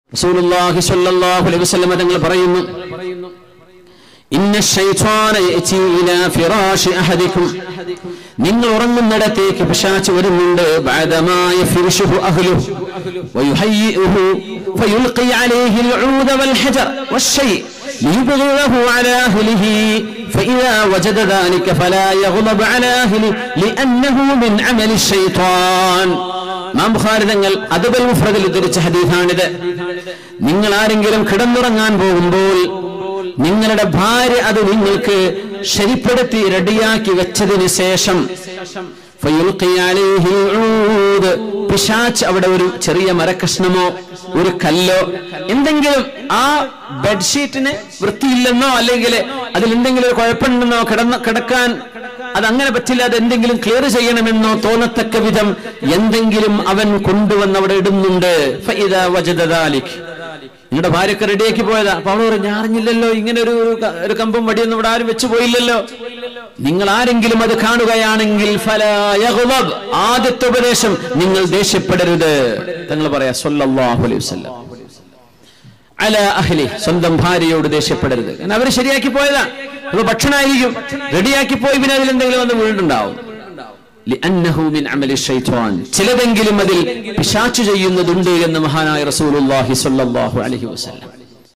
റസൂലുള്ളാഹി സ്വല്ലല്ലാഹു അലൈഹി വസല്ലം തങ്ങൾ പറയുന്നു ഇന്ന ശൈത്വാന യഅതി ഇലാ ഫിറാശി അഹദിക്കും നിങ്ങൾ ഉറങ്ങുന്നിടത്തേക്ക് പിശാച് വരുന്നുണ്ട് ബഅദമാ യഫിർഷുഹു അഹ്ലുഹു വയുഹയ്യിഉഹു ഫയുൽഖി അലൈഹി العود والحجر والشيء ليبغضه على أهله فإذا وجد ذلك فلا يغضب على أهله لأنه من عمل الشيطان മാം ബുഖാരി തങ്ങൾ അതുബൽ മുഫ്രദിൽ ഉദ്ധരിച്ച ഹദീസാണിത് നിങ്ങൾ ആരെങ്കിലും കിടന്നുറങ്ങാൻ പോകുമ്പോൾ നിങ്ങളുടെ ഭാര്യ അത് നിങ്ങൾക്ക് ശരിപ്പെടുത്തി റെഡിയാക്കി വെച്ചതിന് ശേഷം ഫയുൽഖി അലൈഹി ഊദ്. പിശാച്ച് അവിടെ ഒരു ചെറിയ മരക്കഷ്ണമോ ഒരു കല്ലോ എന്തെങ്കിലും ആ ബെഡ്ഷീറ്റിന് വൃത്തിയില്ലെന്നോ അല്ലെങ്കിൽ അതിൽ എന്തെങ്കിലും ഒരു കുഴപ്പമുണ്ടെന്നോ കിടന്ന കിടക്കാൻ അതങ്ങനെ പറ്റില്ല അത് എന്തെങ്കിലും ക്ലിയർ ചെയ്യണമെന്നോ തോന്നത്തക്ക വിധം എന്തെങ്കിലും അവൻ കൊണ്ടുവന്ന് അവിടെ ഇടുന്നുണ്ട് ഫഇദാ വജദ ദാലിക്. നിങ്ങളുടെ ഭാര്യക്ക് റെഡിയാക്കി പോയതാ അപ്പൊ അവള് പറഞ്ഞു ഞാൻ അറിഞ്ഞില്ലല്ലോ ഇങ്ങനെ ഒരു ഒരു ക- ഒരു കമ്പും വടിയൊന്നും ഇവിടെ ആരും വെച്ചു പോയില്ലല്ലോ നിങ്ങൾ ആരെങ്കിലും അത് കാണുകയാണെങ്കിൽ ഫലാ യഗ്ളബ്. ആദ്യത്തെ ഉപദേശം നിങ്ങൾ ദേഷ്യപ്പെടരുത് തങ്ങൾ പറയാ സല്ലല്ലാഹു അലൈഹി വസല്ലം അല അഹ്ലി സ്വന്തം ഭാര്യയോട് ദേഷ്യപ്പെടരുത് കാരണം അവര് ശരിയാക്കി പോയതാ അപ്പൊ ഭക്ഷണമായിരിക്കും റെഡിയാക്കി പോയി പിന്നെ അതിൽ എന്തെങ്കിലും വന്ന് വീണ്ടുണ്ടാവും لأنه من عمل الشيطان ചിലതെങ്കിലും അതിൽ പിശാചു ചെയ്യുന്നതുണ്ട് എന്ന് മഹാനായ റസൂലുള്ളാഹി സ്വല്ലല്ലാഹു അലൈഹി വസല്ലം